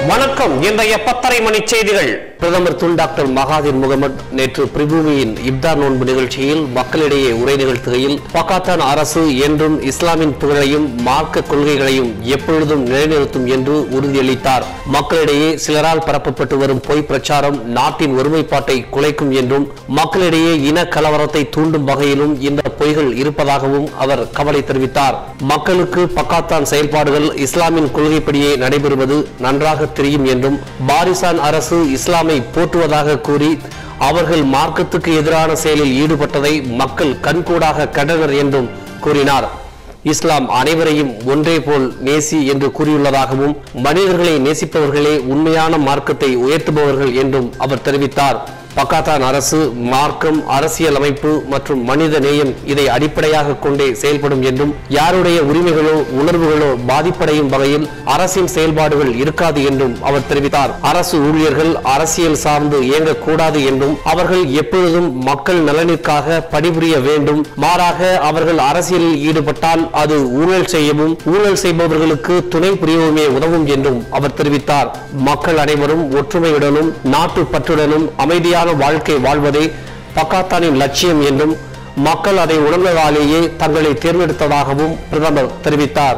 வணக்கம் இன்றைய பத்தரை மணி செய்திகள் பிரதமர் துன் டாக்டர் மகாதீர் முகமது நேற்று பிரிபூமியின் இப்தார் நோன்பு நிகழ்ச்சியில் மக்களிடையே உரை நிகழ்த்துகையில் பாகிஸ்தான் அரசு என்றும் இஸ்லாமின் புகழையும் மார்க்க கொள்கைகளையும் எப்பொழுதும் நிலைநிறுத்தும் என்று உறுதியளித்தார் மக்களிடையே சிலரால் பரப்பப்பட்டு வரும் பொய் பிரச்சாரம் நாட்டின் ஒருமைப்பாட்டை குலைக்கும் என்றும் மக்களிடையே இன கலவரத்தை தூண்டும் வகையிலும் இந்த பொய்கள் இருப்பதாகவும் அவர் கவலை தெரிவித்தார் மக்களுக்கு பக்காத்தான் செயல்பாடுகள் இஸ்லாமின் கொள்கைப்படியே நடைபெறுவது நன்றாக தெரியும் என்றும் பாரிசான் அரசு இஸ்லாமை போற்றுவதாக கூறி அவர்கள் மார்க்கத்துக்கு எதிரான செயலில் ஈடுபட்டதை மக்கள் கண்கூடாக கண்டனர் என்றும் கூறினார் இஸ்லாம் அனைவரையும் ஒன்றே போல் நேசி என்று கூறியுள்ளதாகவும் மனிதர்களை நேசிப்பவர்களே உண்மையான மார்க்கத்தை உயர்த்துபவர்கள் என்றும் அவர் தெரிவித்தார் பக்காத்தான் அரசு மார்க்கம் அரசியல் அமைப்பு மற்றும் மனித நேயம் இதை அடிப்படையாக கொண்டே செயல்படும் என்றும் யாருடைய உரிமைகளோ உணர்வுகளோ பாதிப்படையும் வகையில் அரசின் செயல்பாடுகள் இருக்காது என்றும் அவர் தெரிவித்தார் அரசு ஊழியர்கள் அரசியல் சார்ந்து இயங்கக்கூடாது என்றும் அவர்கள் எப்பொழுதும் மக்கள் நலனிற்காக பணிபுரிய வேண்டும் மாறாக அவர்கள் அரசியலில் ஈடுபட்டால் அது ஊழல் செய்யவும் ஊழல் செய்பவர்களுக்கு துணை புரியவுமே உதவும் என்றும் அவர் தெரிவித்தார் மக்கள் அனைவரும் ஒற்றுமையுடனும் நாட்டு பற்றுடனும் அமைதியான வாழ்க்கை வாழ்வதே பக்காத்தானின் லட்சியம் என்றும் மக்கள் அதை உணர்ந்ததாலேயே தங்களை தேர்ந்தெடுத்ததாகவும் பிரதமர் தெரிவித்தார்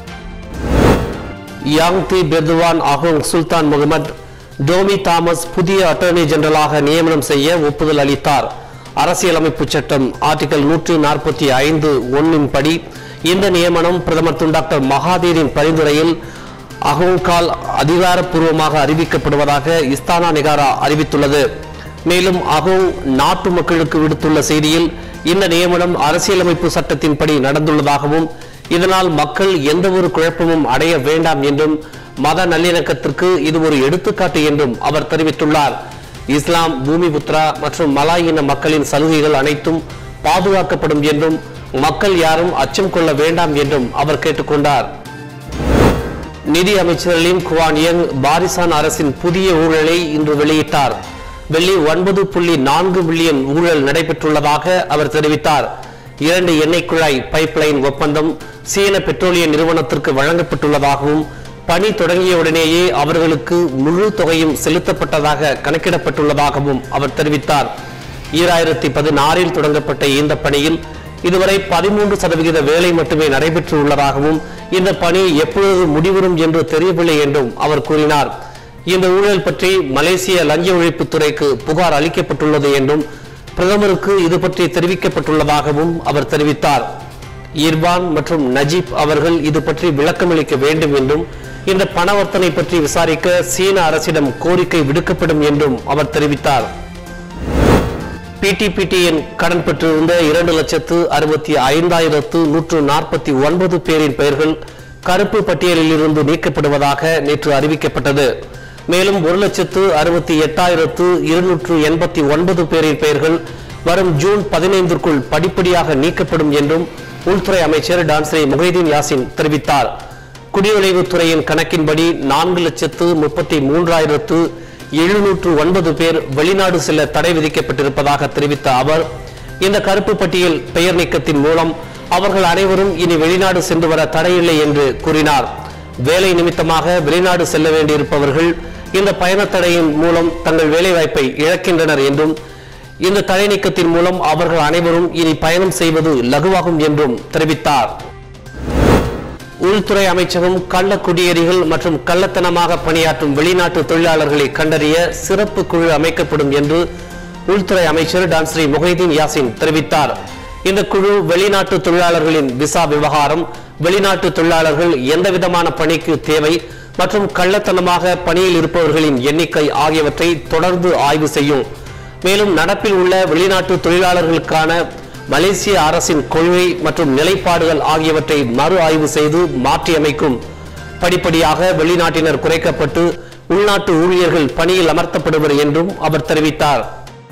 யாங்தி பெர்துவான் அகோங் சுல்தான் முகமது டோமி தாமஸ் புதிய அட்டர்னி ஜெனரலாக நியமனம் செய்ய ஒப்புதல் அளித்தார் அரசியலமைப்பு சட்டம் ஆர்டிகல் நூற்றி நாற்பத்தி ஐந்து ஒன்னின் படி இந்த நியமனம் பிரதமர் துன் டாக்டர் மகாதீரின் பரிந்துரையில் அகோங்கால் அதிகாரப்பூர்வமாக அறிவிக்கப்படுவதாக இஸ்தானா நிகாரா அறிவித்துள்ளது மேலும் அகோங் நாட்டு மக்களுக்கு விடுத்துள்ள செய்தியில் இந்த நியமனம் அரசியலமைப்பு சட்டத்தின்படி நடந்துள்ளதாகவும் இதனால் மக்கள் எந்த ஒரு குழப்பமும் அடைய வேண்டாம் என்றும் மத நல்லிணக்கத்திற்கு இது ஒரு எடுத்துக்காட்டு என்றும் அவர் தெரிவித்துள்ளார் இஸ்லாம் பூமிபுத்ரா மற்றும் மலாய் இன மக்களின் சலுகைகள் அனைத்தும் பாதுகாக்கப்படும் என்றும் மக்கள் யாரும் அச்சம் கொள்ள வேண்டாம் என்றும் அவர் கேட்டுக்கொண்டார் நிதி அமைச்சர் லிம் குவான் யங் பாரிசான் அரசின் புதிய ஊழலை இன்று வெளியிட்டார் வெள்ளி ஒன்பது புள்ளி நான்கு பில்லியன் ஊழல் நடைபெற்றுள்ளதாக அவர் தெரிவித்தார் இரண்டு எண்ணெய் குழாய் பைப்லைன் ஒப்பந்தம் சீன பெட்ரோலிய நிறுவனத்திற்கு வழங்கப்பட்டுள்ளதாகவும் பணி தொடங்கியவுடனேயே அவர்களுக்கு முழு தொகையும் செலுத்தப்பட்டதாக கணக்கிடப்பட்டுள்ளதாகவும் அவர் தெரிவித்தார் ஈராயிரத்தி பதினாறில் தொடங்கப்பட்ட இந்த பணியில் இதுவரை பதிமூன்று சதவிகித வேலை மட்டுமே நடைபெற்று உள்ளதாகவும் இந்த பணி எப்பொழுது முடிவரும் என்று தெரியவில்லை என்றும் அவர் கூறினார் இந்த ஊழல் பற்றி மலேசிய லஞ்ச ஒழிப்புத்துறைக்கு புகார் அளிக்கப்பட்டுள்ளது என்றும் பிரதமருக்கு இது பற்றி தெரிவிக்கப்பட்டுள்ளதாகவும் அவர் தெரிவித்தார் இர்பான் மற்றும் நஜீப் அவர்கள் இது பற்றி விளக்கமளிக்க வேண்டும் என்றும் இந்த பணவர்த்தனை பற்றி விசாரிக்க சீன அரசிடம் கோரிக்கை விடுக்கப்படும் என்றும் அவர் தெரிவித்தார் பிடிபிடிஎன் கடன் பெற்றிருந்த இரண்டு லட்சத்து அறுபத்தி ஐந்தாயிரத்து நூற்று நாற்பத்தி ஒன்பது பேரின் பெயர்கள் கருப்பு பட்டியலில் இருந்து நீக்கப்படுவதாக நேற்று அறிவிக்கப்பட்டது மேலும் ஒரு லட்சத்து அறுபத்தி எட்டாயிரத்து இருநூற்று எண்பத்தி ஒன்பது பேரின் பெயர்கள் வரும் ஜூன் பதினைந்திற்குள் படிப்படியாக நீக்கப்படும் என்றும் உள்துறை அமைச்சர் டான்ஸ்ரே முகைதீன் யாசின் தெரிவித்தார் குடிநுழைவுத்துறையின் கணக்கின்படி நான்கு லட்சத்து முப்பத்தி மூன்றாயிரத்து எழுநூற்று ஒன்பது பேர் வெளிநாடு செல்ல தடை விதிக்கப்பட்டிருப்பதாக தெரிவித்த அவர் இந்த கருப்பு பட்டியல் பெயர் நீக்கத்தின் மூலம் அவர்கள் அனைவரும் இனி வெளிநாடு சென்று வர தடையில்லை என்று கூறினார் வேலை நிமித்தமாக வெளிநாடு செல்ல வேண்டியிருப்பவர்கள் இந்த பயணத் தடையின் மூலம் தங்கள் வேலைவாய்ப்பை இழக்கின்றனர் என்றும் இந்த தடை நீக்கத்தின் மூலம் அவர்கள் அனைவரும் இனி பயணம் செய்வது லகுவாகும் என்றும் தெரிவித்தார் உள்துறை அமைச்சகம் கள்ள குடியேறிகள் மற்றும் கள்ளத்தனமாக பணியாற்றும் வெளிநாட்டு தொழிலாளர்களை கண்டறிய சிறப்பு குழு அமைக்கப்படும் என்று உள்துறை அமைச்சர் டான்ஸ்ரீ முகைதீன் யாசின் தெரிவித்தார் இந்த குழு வெளிநாட்டு தொழிலாளர்களின் விசா விவகாரம் வெளிநாட்டு தொழிலாளர்கள் எந்தவிதமான பணிக்கு தேவை மற்றும் கள்ளத்தனமாக பணியில் இருப்பவர்களின் எண்ணிக்கை ஆகியவற்றை தொடர்ந்து ஆய்வு செய்யும் மேலும் நடப்பில் உள்ள வெளிநாட்டு தொழிலாளர்களுக்கான மலேசிய அரசின் கொள்கை மற்றும் நிலைப்பாடுகள் ஆகியவற்றை மறு ஆய்வு செய்து மாற்றியமைக்கும் படிப்படியாக வெளிநாட்டினர் குறைக்கப்பட்டு உள்நாட்டு ஊழியர்கள் பணியில் அமர்த்தப்படுவர் என்றும் அவர் தெரிவித்தார்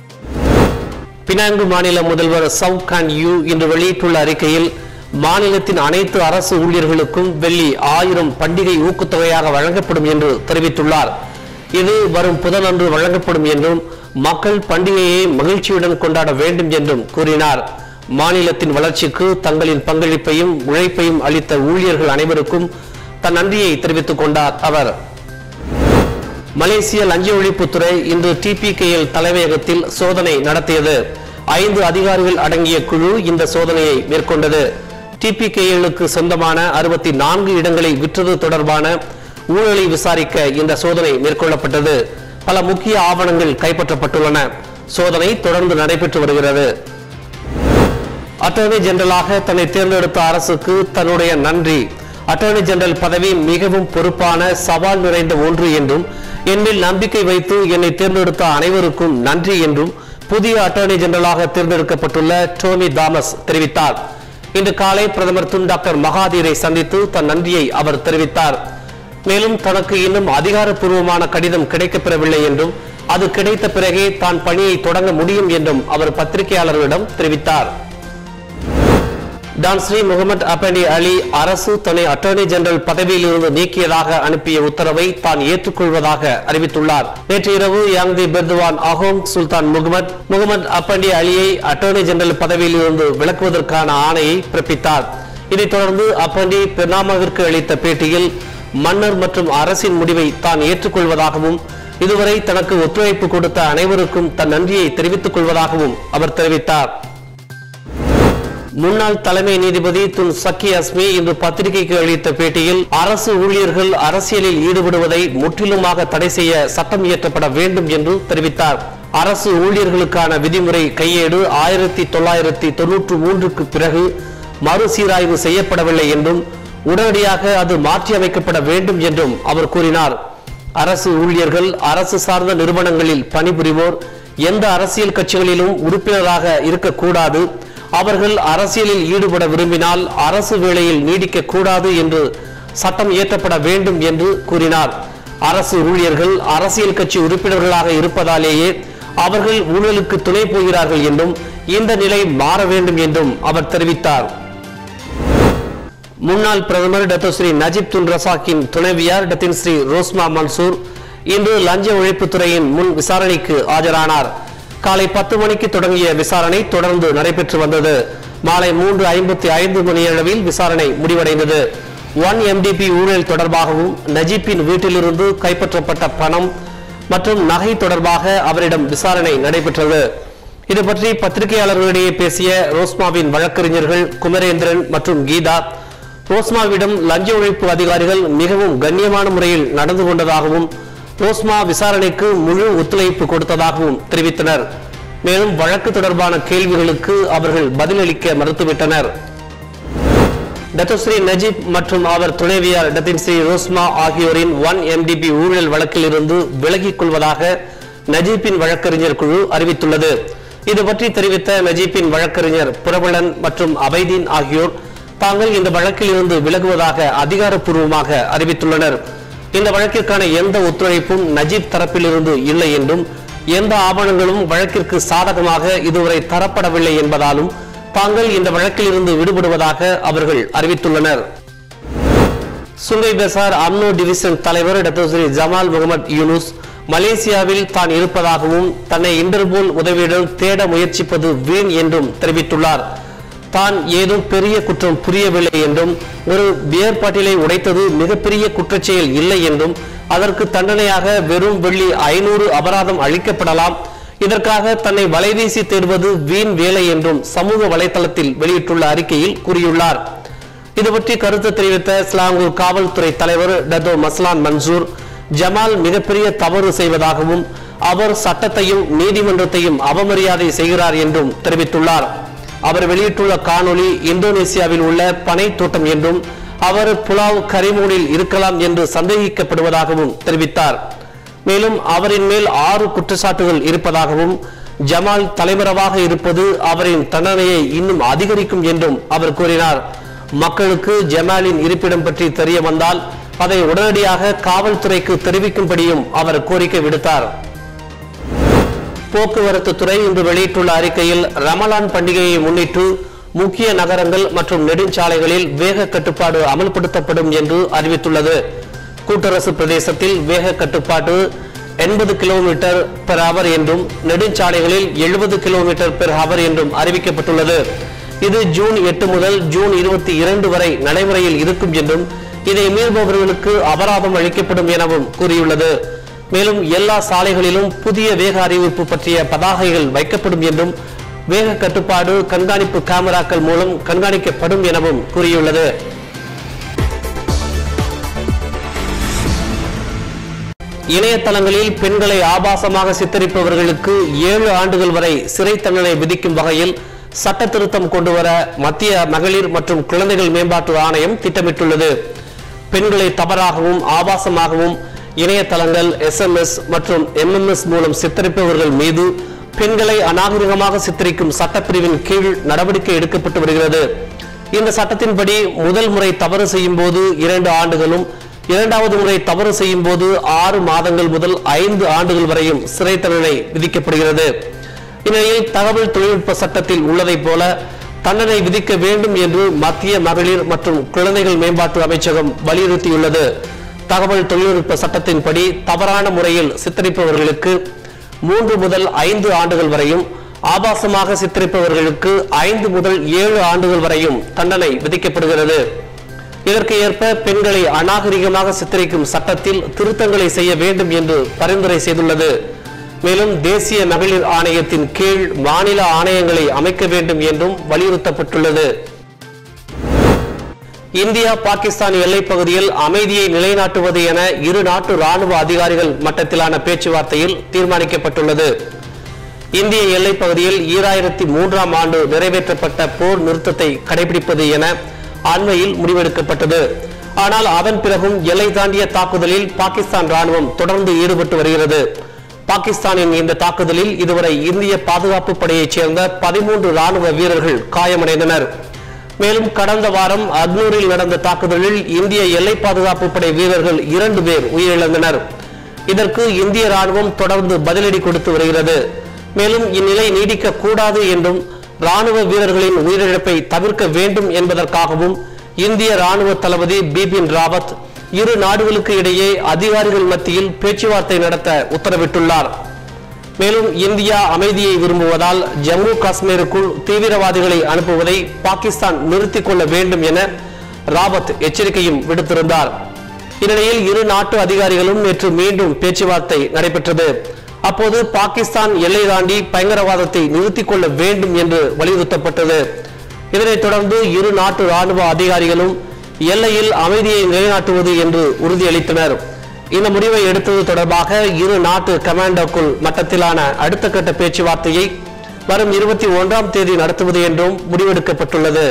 பினாங்கு மாநில முதல்வர் சவ் கான் யூ இன்று வெளியிட்டுள்ள அறிக்கையில் மாநிலத்தின் அனைத்து அரசு ஊழியர்களுக்கும் வெள்ளி ஆயிரம் பண்டிகை ஊக்கத்தொகையாக வழங்கப்படும் என்று தெரிவித்துள்ளார் இது வரும் புதனன்று வழங்கப்படும் என்றும் மக்கள் பண்டிகையை மகிழ்ச்சியுடன் கொண்டாட வேண்டும் என்றும் கூறினார் மாநிலத்தின் வளர்ச்சிக்கு தங்களின் பங்களிப்பையும் உழைப்பையும் அளித்த ஊழியர்கள் அனைவருக்கும் தன் நன்றியை தெரிவித்துக் கொண்டார் அவர் மலேசிய லஞ்ச ஒழிப்புத்துறை இன்று டிபிகேஎல் தலைமையகத்தில் சோதனை நடத்தியது ஐந்து அதிகாரிகள் அடங்கிய குழு இந்த சோதனையை மேற்கொண்டது டிபிகேஎலுக்கு சொந்தமான அறுபத்தி நான்கு இடங்களை விற்றது தொடர்பான ஊழலை விசாரிக்க இந்த சோதனை மேற்கொள்ளப்பட்டது பல முக்கிய ஆவணங்கள் கைப்பற்றப்பட்டுள்ளன சோதனை தொடர்ந்து நடைபெற்று வருகிறது அட்டர்னி ஜெனரலாக தன்னை தேர்ந்தெடுத்த அரசுக்கு தன்னுடைய நன்றி அட்டர்னி ஜெனரல் பதவி மிகவும் பொறுப்பான சவால் நிறைந்த ஒன்று என்றும் என்னில் நம்பிக்கை வைத்து என்னை தேர்ந்தெடுத்த அனைவருக்கும் நன்றி என்றும் புதிய அட்டர்னி ஜெனரலாக தேர்ந்தெடுக்கப்பட்டுள்ள டோமி தாமஸ் தெரிவித்தார் இன்று காலை பிரதமர் துன் டாக்டர் மகாதீரை சந்தித்து தன் நன்றியை அவர் தெரிவித்தார் மேலும் தனக்கு இன்னும் அதிகாரப்பூர்வமான கடிதம் கிடைக்கப்பெறவில்லை என்றும் அது கிடைத்த பிறகே தான் பணியை தொடங்க முடியும் என்றும் அவர் பத்திரிகையாளர்களிடம் தெரிவித்தார் Tan Sri Mohamed Apandi Ali அரசு தன்னை அட்டர்னி ஜெனரல் பதவியிலிருந்து நீக்கியதாக அனுப்பிய உத்தரவை தான் ஏற்றுக்கொள்வதாக அறிவித்துள்ளார் நேற்று இரவு யாங்தி பெர்துவான் அஹோங் சுல்தான் முகமது முகமது அப்பண்டி அலியை அட்டர்னி ஜெனரல் பதவியிலிருந்து விலக்குவதற்கான ஆணையை பிறப்பித்தார் இதைத் தொடர்ந்து அப்பண்டி பெர்னாமாவிற்கு அளித்த பேட்டியில் மன்னர் மற்றும் அரசின் முடிவை தான் ஏற்றுக்கொள்வதாகவும் இதுவரை தனக்கு ஒத்துழைப்பு கொடுத்த அனைவருக்கும் தன் நன்றியை தெரிவித்துக் கொள்வதாகவும் அவர் தெரிவித்தார் முன்னாள் தலைமை நீதிபதி துன் சக்கி அஸ்மி இன்று பத்திரிகைக்கு அளித்த பேட்டியில் அரசு ஊழியர்கள் அரசியலில் ஈடுபடுவதை முற்றிலுமாக தடை செய்ய சட்டம் இயற்றப்பட வேண்டும் என்று தெரிவித்தார் அரசு ஊழியர்களுக்கான விதிமுறை கையேடு ஆயிரத்தி தொள்ளாயிரத்தி தொன்னூற்று மூன்றுக்கு பிறகு மறுசீராய்வு செய்யப்படவில்லை என்றும் உடனடியாக அது மாற்றியமைக்கப்பட வேண்டும் என்றும் அவர் கூறினார் அரசு ஊழியர்கள் அரசு சார்ந்த நிறுவனங்களில் பணிபுரிவோர் எந்த அரசியல் கட்சிகளிலும் உறுப்பினராக இருக்கக்கூடாது அவர்கள் அரசியலில் ஈடுபட விரும்பினால் அரசு வேளையில் நீடிக்க கூடாது என்று சட்டம் இயற்றப்பட வேண்டும் என்று கூறினார் அரசு ஊழியர்கள் அரசியல் கட்சி உறுப்பினர்களாக இருப்பதாலேயே அவர்கள் ஊழலுக்கு துணை போகிறார்கள் என்றும் இந்த நிலை மாற வேண்டும் என்றும் அவர் தெரிவித்தார் முன்னாள் பிரதமர் டத்தோ ஸ்ரீ நஜீப் துன் ரசாக்கின் துணைவியார் டத்தின் ஸ்ரீ ரோஸ்மா மன்சூர் இன்று லஞ்ச ஒழிப்புத்துறையின் முன் விசாரணைக்கு ஆஜரானார் காலை பத்து மணிக்கு தொடங்கிய விசாரணை தொடர்ந்து நடைபெற்று வந்தது மாலை மூன்று ஐம்பத்தி ஐந்து மணியளவில் விசாரணை முடிவடைந்தது ஒன் எம்டிபி ஊழல் தொடர்பாகவும் நஜீப்பின் வீட்டிலிருந்து கைப்பற்றப்பட்ட பணம் மற்றும் நகை தொடர்பாக அவரிடம் விசாரணை நடைபெற்றது இது பற்றி பத்திரிகையாளர்களிடையே பேசிய ரோஸ்மாவின் வழக்கறிஞர்கள் குமரேந்திரன் மற்றும் கீதா ரோஸ்மாவிடம் லஞ்ச ஒழிப்பு அதிகாரிகள் மிகவும் கண்ணியமான முறையில் நடந்து கொண்டதாகவும் ரோஸ்மா விசாரணைக்கு முழு ஒத்துழைப்பு கொடுத்ததாகவும் தெரிவித்தனர் மேலும் வழக்கு தொடர்பான கேள்விகளுக்கு அவர்கள் பதிலளிக்க மறுத்துவிட்டனர் டத்தோஸ்ரீ நஜீப் மற்றும் அவர் துணைவியார் டத்தின் ஸ்ரீ ரோஸ்மா ஆகியோரின் ஒன் எம்டிபி ஊழல் வழக்கில் இருந்து விலகிக் கொள்வதாக நஜீப்பின் வழக்கறிஞர் குழு அறிவித்துள்ளது இது பற்றி தெரிவித்த நஜீப்பின் வழக்கறிஞர் புரபலன் மற்றும் அபைதீன் ஆகியோர் தாங்கள் இந்த வழக்கில் இருந்து விலகுவதாக அதிகாரப்பூர்வமாக அறிவித்துள்ளனர் இந்த வழக்கிற்கான எந்த ஒத்துழைப்பும் நஜீப் தரப்பிலிருந்து இல்லை என்றும் எந்த ஆவணங்களும் வழக்கிற்கு சாதகமாக இதுவரை தரப்படவில்லை என்பதாலும் தாங்கள் இந்த வழக்கில் இருந்து விடுபடுவதாக அவர்கள் அறிவித்துள்ளனர் சுங்கை பெசார் அம்னோ டிவிஷன் தலைவர் டத்தோஸ்ரீ ஜமால் முகமது யூனுஸ் மலேசியாவில் தான் இருப்பதாகவும் தன்னை இன்டர்போல் உதவியுடன் தேட முயற்சிப்பது வீண் என்றும் தெரிவித்துள்ளார் தான் ஏதும் பெரிய குற்றம் புரியவில்லை என்றும் ஒரு பியர் பாட்டிலை உடைத்தது மிகப்பெரிய குற்றச்செயல் இல்லை என்றும் அதற்கு தண்டனையாக வெறும் வெள்ளி ஐநூறு அபராதம் அளிக்கப்படலாம் இதற்காக தன்னை வலைவீசி தேடுவது வீண் வேலை என்றும் சமூக வலைதளத்தில் வெளியிட்டுள்ள அறிக்கையில் கூறியுள்ளார் இது பற்றி கருத்து தெரிவித்த ஸ்லாங்கூர் காவல்துறை தலைவர் டத்தோ மஸ்லான் மன்சூர் ஜமால் மிகப்பெரிய தவறு செய்வதாகவும் அவர் சட்டத்தையும் நீதிமன்றத்தையும் அவமரியாதை செய்கிறார் என்றும் தெரிவித்துள்ளார் அவர் வெளியிட்டுள்ள காணொளி இந்தோனேசியாவில் உள்ள பனை தோட்டம் என்றும் அவர் புலாவ் கரிமூனில் இருக்கலாம் என்று சந்தேகிக்கப்படுவதாகவும் தெரிவித்தார் மேலும் அவரின் மேல் ஆறு குற்றச்சாட்டுகள் இருப்பதாகவும் ஜமால் தலைமறைவாக இருப்பது அவரின் தண்டனையை இன்னும் அதிகரிக்கும் என்றும் அவர் கூறினார் மக்களுக்கு ஜமாலின் இருப்பிடம் பற்றி தெரிய வந்தால் அதை உடனடியாக காவல்துறைக்கு தெரிவிக்கும்படியும் அவர் கோரிக்கை விடுத்தார் போக்குவரத்து துறை இன்று வெளியிட்டுள்ள அறிக்கையில் ரமலான் பண்டிகையை முன்னிட்டு முக்கிய நகரங்கள் மற்றும் நெடுஞ்சாலைகளில் வேக கட்டுப்பாடு அமல்படுத்தப்படும் என்று அறிவித்துள்ளது கூட்டரசு பிரதேசத்தில் வேக கட்டுப்பாடு எண்பது கிலோமீட்டர் பெர் அவர் என்றும் நெடுஞ்சாலைகளில் எழுபது கிலோமீட்டர் பெர் அவர் என்றும் அறிவிக்கப்பட்டுள்ளது இது ஜூன் எட்டு முதல் ஜூன் இருபத்தி இரண்டு வரை நடைமுறையில் இருக்கும் என்றும் இதை மீறுபவர்களுக்கு அபராதம் அளிக்கப்படும் எனவும் கூறியுள்ளது மேலும் எல்லா சாலைகளிலும் புதிய வேக அறிவிப்பு பற்றிய பதாகைகள் வைக்கப்படும் என்றும் வேக கட்டுப்பாடு கண்காணிப்பு கேமராக்கள் மூலம் கண்காணிக்கப்படும் எனவும் கூறியுள்ளது இணையதளங்களில் பெண்களை ஆபாசமாக சித்தரிப்பவர்களுக்கு ஏழு ஆண்டுகள் வரை சிறை தண்டனை விதிக்கும் வகையில் சட்ட திருத்தம் கொண்டுவர மத்திய மகளிர் மற்றும் குழந்தைகள் மேம்பாட்டு ஆணையம் திட்டமிட்டுள்ளது பெண்களை தவறாகவும் ஆபாசமாகவும் இணையதளங்கள் எஸ்எம்எஸ் மற்றும் எம்எம்எஸ் மூலம் சித்தரிப்பவர்கள் மீது பெண்களை அநாகரிகமாக சித்தரிக்கும் சட்டப்பிரிவின் கீழ் நடவடிக்கை எடுக்கப்பட்டு வருகிறது இந்த சட்டத்தின்படி முதல் முறை தவறு செய்யும் போது இரண்டு ஆண்டுகளும் இரண்டாவது முறை தவறு செய்யும் போது ஆறு மாதங்கள் முதல் ஐந்து ஆண்டுகள் வரையும் சிறை தண்டனை விதிக்கப்படுகிறது இந்நிலையில் தகவல் தொழில்நுட்ப சட்டத்தில் உள்ளதைப் போல தண்டனை விதிக்க வேண்டும் என்று மத்திய மகளிர் மற்றும் குழந்தைகள் மேம்பாட்டு அமைச்சகம் வலியுறுத்தியுள்ளது தகவல் தொழில்நுட்ப சட்டத்தின்படி தவறான முறையில் சித்தரிப்பவர்களுக்கு மூன்று முதல் ஐந்து ஆண்டுகள் வரையும் ஆபாசமாக சித்தரிப்பவர்களுக்கு ஐந்து முதல் ஏழு ஆண்டுகள் வரையும் தண்டனை விதிக்கப்படுகிறது இதற்கு ஏற்ப பெண்களை அநாகரிகமாக சித்தரிக்கும் சட்டத்தில் திருத்தங்களை செய்ய வேண்டும் என்று பரிந்துரை செய்துள்ளது மேலும் தேசிய மகளிர் ஆணையத்தின் கீழ் மாநில ஆணையங்களை அமைக்க வேண்டும் என்றும் வலியுறுத்தப்பட்டுள்ளது இந்தியா பாகிஸ்தான் எல்லைப் பகுதியில் அமைதியை நிலைநாட்டுவது என இரு நாட்டு ராணுவ அதிகாரிகள் மட்டத்திலான பேச்சுவார்த்தையில் தீர்மானிக்கப்பட்டுள்ளது இந்திய எல்லைப் பகுதியில் ஈராயிரத்தி மூன்றாம் ஆண்டு நிறைவேற்றப்பட்ட போர் நிறுத்தத்தை கடைபிடிப்பது என அண்மையில் முடிவெடுக்கப்பட்டது ஆனால் அதன் பிறகும் எல்லை தாண்டிய தாக்குதலில் பாகிஸ்தான் ராணுவம் தொடர்ந்து ஈடுபட்டு வருகிறது பாகிஸ்தானின் இந்த தாக்குதலில் இதுவரை இந்திய பாதுகாப்பு படையைச் சேர்ந்த பதிமூன்று ராணுவ வீரர்கள் காயமடைந்தனர் மேலும் கடந்த வாரம் அக்னூரில் நடந்த தாக்குதலில் இந்திய எல்லை பாதுகாப்பு படை வீரர்கள் இரண்டு பேர் உயிரிழந்தனர் இதற்கு இந்திய ராணுவம் தொடர்ந்து பதிலடி கொடுத்து வருகிறது மேலும் இந்நிலை நீடிக்க கூடாது என்றும் ராணுவ வீரர்களின் உயிரிழப்பை தவிர்க்க வேண்டும் என்பதற்காகவும் இந்திய ராணுவ தளபதி பிபின் ராவத் இரு நாடுகளுக்கு இடையே அதிகாரிகள் மத்தியில் பேச்சுவார்த்தை நடத்த உத்தரவிட்டுள்ளார் மேலும் இந்தியா அமைதியை விரும்புவதால் ஜம்மு காஷ்மீருக்குள் தீவிரவாதிகளை அனுப்புவதை பாகிஸ்தான் நிறுத்திக் கொள்ள வேண்டும் என ராவத் எச்சரிக்கையும் விடுத்திருந்தார் இந்நிலையில் இரு நாட்டு அதிகாரிகளும் நேற்று மீண்டும் பேச்சுவார்த்தை நடைபெற்றது அப்போது பாகிஸ்தான் எல்லை தாண்டி பயங்கரவாதத்தை நிறுத்திக் கொள்ள வேண்டும் என்று வலியுறுத்தப்பட்டது இதனைத் தொடர்ந்து இரு நாட்டு ராணுவ அதிகாரிகளும் எல்லையில் அமைதியை நிலைநாட்டுவது என்று உறுதியளித்தனர் இந்த முடிவை எடுத்தது தொடர்பாக இரு நாட்டு கமாண்டோக்குள் மட்டத்திலான அடுத்த கட்ட பேச்சுவார்த்தையை வரும் இருபத்தி ஒன்றாம் தேதி நடத்துவது என்றும் முடிவெடுக்கப்பட்டுள்ளது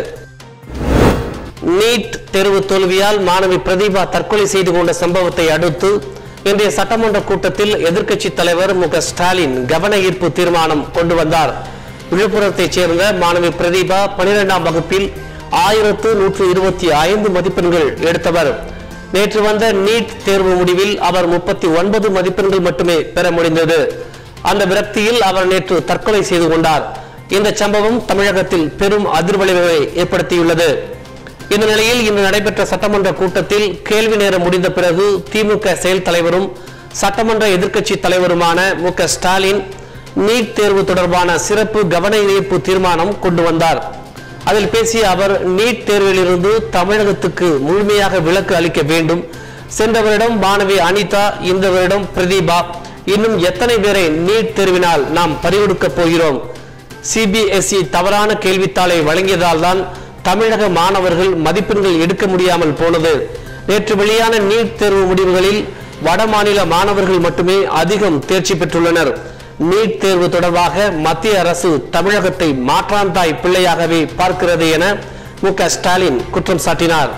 நீட் தேர்வு தோல்வியால் மாணவி பிரதீபா தற்கொலை செய்து கொண்ட சம்பவத்தை அடுத்து இன்றைய சட்டமன்ற கூட்டத்தில் எதிர்க்கட்சி தலைவர் மு க ஸ்டாலின் கவன ஈர்ப்பு தீர்மானம் கொண்டு வந்தார் விழுப்புரத்தைச் சேர்ந்த மாணவி பிரதீபா பனிரெண்டாம் வகுப்பில் ஆயிரத்து நூற்று இருபத்தி ஐந்து மதிப்பெண்கள் எடுத்தவர் நேற்று வந்த நீட் தேர்வு முடிவில் அவர் முப்பத்தி ஒன்பது மதிப்பெண்கள் மட்டுமே பெற முடிந்தது அந்த விரக்தியில் அவர் நேற்று தற்கொலை செய்து கொண்டார் இந்த சம்பவம் தமிழகத்தில் பெரும் அதிர்வலைவை ஏற்படுத்தியுள்ளது இந்த நிலையில் இன்று நடைபெற்ற சட்டமன்ற கூட்டத்தில் கேள்வி நேரம் முடிந்த பிறகு திமுக செயல் தலைவரும் சட்டமன்ற எதிர்க்கட்சி தலைவருமான மு க ஸ்டாலின் நீட் தேர்வு தொடர்பான சிறப்பு கவன ஈர்ப்பு தீர்மானம் கொண்டு வந்தார் அதில் பேசிய அவர் நீட் தேர்விலிருந்து தமிழகத்துக்கு முழுமையாக விலக்கு அளிக்க வேண்டும் சென்ற வருடம் மாணவி அனிதா இந்த வருடம் பிரதீபா இன்னும் எத்தனை பேரை நீட் தேர்வினால் நாம் பறிகொடுக்கப் போகிறோம் சிபிஎஸ்இ தவறான கேள்வித்தாளை வழங்கியதால் தான் தமிழக மாணவர்கள் மதிப்பெண்கள் எடுக்க முடியாமல் போனது நேற்று வெளியான நீட் தேர்வு முடிவுகளில் வட மாநில மாணவர்கள் மட்டுமே அதிகம் தேர்ச்சி பெற்றுள்ளனர் நீட் தேர்வு தொடர்பாக மத்திய அரசு தமிழகத்தை மாற்றாந்தாய் பிள்ளையாகவே பார்க்கிறது என மு க ஸ்டாலின் குற்றம் சாட்டினார்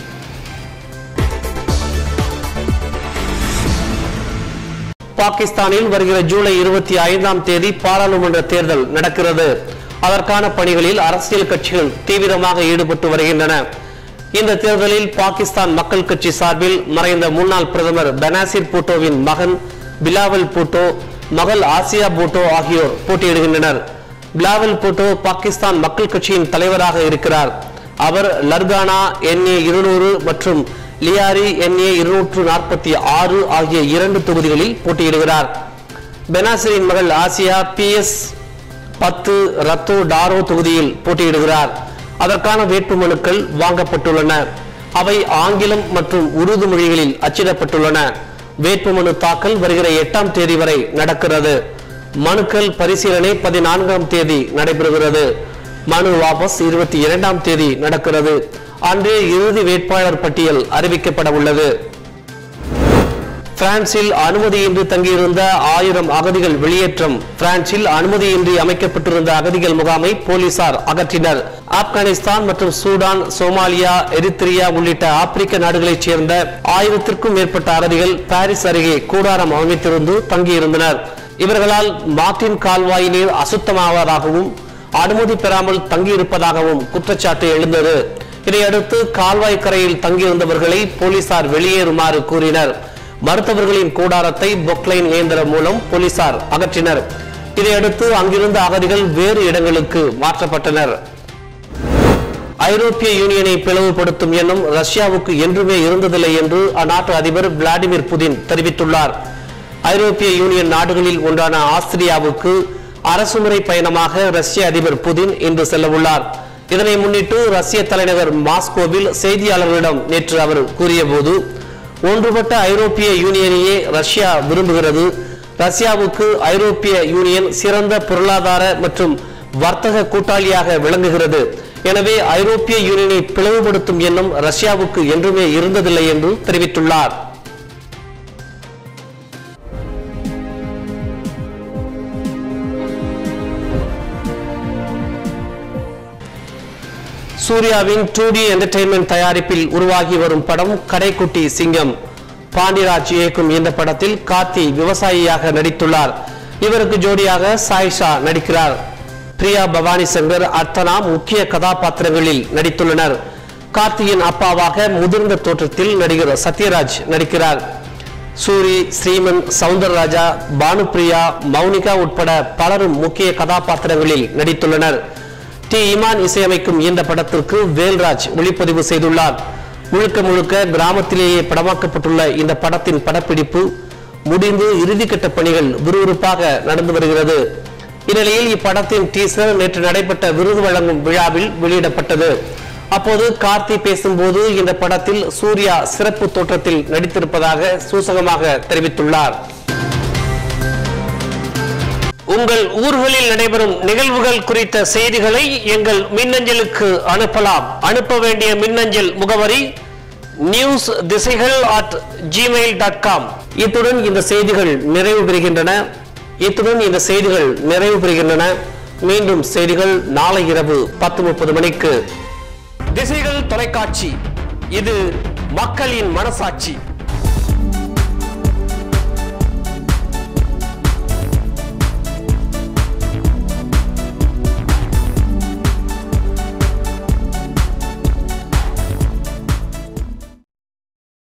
பாகிஸ்தானில் வருகிற ஜூலை இருபத்தி ஐந்தாம் தேதி பாராளுமன்ற தேர்தல் நடக்கிறது அதற்கான பணிகளில் அரசியல் கட்சிகள் தீவிரமாக ஈடுபட்டு வருகின்றன இந்த தேர்தலில் பாகிஸ்தான் மக்கள் கட்சி சார்பில் மறைந்த முன்னாள் பிரதமர் பெனாசிர் பூட்டோவின் மகன் பிலாவல் பூட்டோ மகள் ஆசியா பூட்டோ ஆகியோர் போட்டியிடுகின்றனர் பிலாவல் பூட்டோ பாகிஸ்தான் மக்கள் கட்சியின் தலைவராக இருக்கிறார் அவர் லர்கானா என்ஏ இருநூறு மற்றும் லியாரி என்ஏ இருநூற்று நாற்பத்தி ஆறு ஆகிய இரண்டு தொகுதிகளில் போட்டியிடுகிறார் பெனாசிரின் மகள் ஆசியா பி எஸ் பத்து ரத்தோ டாரோ தொகுதியில் போட்டியிடுகிறார் அதற்கான வேட்புமனுக்கள் வாங்கப்பட்டுள்ளன அவை ஆங்கிலம் மற்றும் உருது மொழிகளில் அச்சிடப்பட்டுள்ளன வேட்புமனு தாக்கல் வருகிற எட்டாம் தேதி வரை நடக்கிறது மனுக்கள் பரிசீலனை பதினான்காம் தேதி நடைபெறுகிறது மனு வாபஸ் இருபத்தி இரண்டாம் தேதி நடக்கிறது அன்றே இறுதி வேட்பாளர் பட்டியல் அறிவிக்கப்பட உள்ளது பிரான்சில் அனுமதியின்றி தங்கியிருந்த ஆயிரம் அகதிகள் வெளியேற்றம் பிரான்சில் அனுமதியின்றி அமைக்கப்பட்டிருந்த அகதிகள் முகாமை போலீசார் அகற்றினர் ஆப்கானிஸ்தான் மற்றும் சூடான் சோமாலியா எரித்திரியா உள்ளிட்ட ஆப்பிரிக்க நாடுகளைச் சேர்ந்த ஆயிரத்திற்கும் மேற்பட்ட அகதிகள் பாரிஸ் அருகே கூடாரம் அமைத்திருந்து தங்கியிருந்தனர் இவர்களால் மார்டின் கால்வாய் நீர் அசுத்தமாவதாகவும் அனுமதி பெறாமல் தங்கியிருப்பதாகவும் குற்றச்சாட்டு எழுந்தது இதையடுத்து கால்வாய் கரையில் தங்கியிருந்தவர்களை போலீசார் வெளியேறுமாறு கூறினர் மருத்துவர்களின் கூடாரத்தை பொக்லைன் இயந்திரம் மூலம் போலீசார் அகற்றினர் இதையடுத்து அங்கிருந்த அகதிகள் வேறு இடங்களுக்கு மாற்றப்பட்டனர் ஐரோப்பிய யூனியனை பிளவுபடுத்தும் எண்ணம் ரஷ்யாவுக்கு என்றுமே இருந்ததில்லை என்று அந்நாட்டு அதிபர் விளாடிமிர் புதின் தெரிவித்துள்ளார் ஐரோப்பிய யூனியன் நாடுகளில் ஒன்றான ஆஸ்திரியாவுக்கு அரசுமுறை பயணமாக ரஷ்ய அதிபர் புதின் இன்று செல்லவுள்ளார் இதனை முன்னிட்டு ரஷ்ய தலைநகர் மாஸ்கோவில் செய்தியாளர்களிடம் நேற்று அவர் கூறியபோது ஒன்றுபட்ட ஐரோப்பிய யூனியனையே ரஷ்யா விரும்புகிறது ரஷ்யாவுக்கு ஐரோப்பிய யூனியன் சிறந்த பொருளாதார மற்றும் வர்த்தக கூட்டாளியாக விளங்குகிறது எனவே ஐரோப்பிய யூனியனை பிளவுபடுத்தும் எண்ணம் ரஷ்யாவுக்கு என்றுமே இருந்ததில்லை என்று தெரிவித்துள்ளார் சூர்யாவின் டூ டி என்டர்டைன்மெண்ட் தயாரிப்பில் உருவாகி வரும் படம் கடைக்குட்டி சிங்கம் பாண்டிராஜ் இயக்கும் இந்த படத்தில் கார்த்தி விவசாயியாக நடித்துள்ளார் இவருக்கு ஜோடியாக சாயிஷா நடிக்கிறார் பிரியா பவானி சங்கர் அர்த்தனா முக்கிய கதாபாத்திரங்களில் நடித்துள்ளனர் கார்த்தியின் அப்பாவாக முதிர்ந்த தோற்றத்தில் நடிகர் சத்யராஜ் நடிக்கிறார் சூரி ஸ்ரீமன் சவுந்தரராஜா பானுப்பிரியா மௌனிகா உட்பட பலரும் முக்கிய கதாபாத்திரங்களில் நடித்துள்ளனர் டி இமான் இசையமைக்கும் இந்த படத்திற்கு வேல்ராஜ் ஒளிப்பதிவு செய்துள்ளார் முழுக்க முழுக்க கிராமத்திலேயே படமாக்கப்பட்டுள்ள இந்த படத்தின் படப்பிடிப்பு முடிந்து இறுதிக்கட்ட பணிகள் விறுவிறுப்பாக நடந்து வருகிறது இந்நிலையில் இப்படத்தின் டீசர் நேற்று நடைபெற்ற விருது வழங்கும் விழாவில் வெளியிடப்பட்டது அப்போது கார்த்தி பேசும்போது இந்த படத்தில் சூர்யா சிறப்பு தோற்றத்தில் நடித்திருப்பதாக சூசகமாக தெரிவித்துள்ளார் உங்கள் ஊர்களில் நடைபெறும் நிகழ்வுகள் குறித்த செய்திகளை எங்கள் மின்னஞ்சலுக்கு அனுப்பலாம் அனுப்ப வேண்டிய மின்னஞ்சல் முகவரி நியூஸ் திசைகள் அட் ஜிமெயில் டாட் காம் இத்துடன் இந்த செய்திகள் நிறைவு பெறுகின்றன இத்துடன் இந்த செய்திகள் நிறைவு பெறுகின்றன மீண்டும் செய்திகள் நாளை இரவு பத்து முப்பது மணிக்கு திசைகள் தொலைக்காட்சி இது மக்களின் மனசாட்சி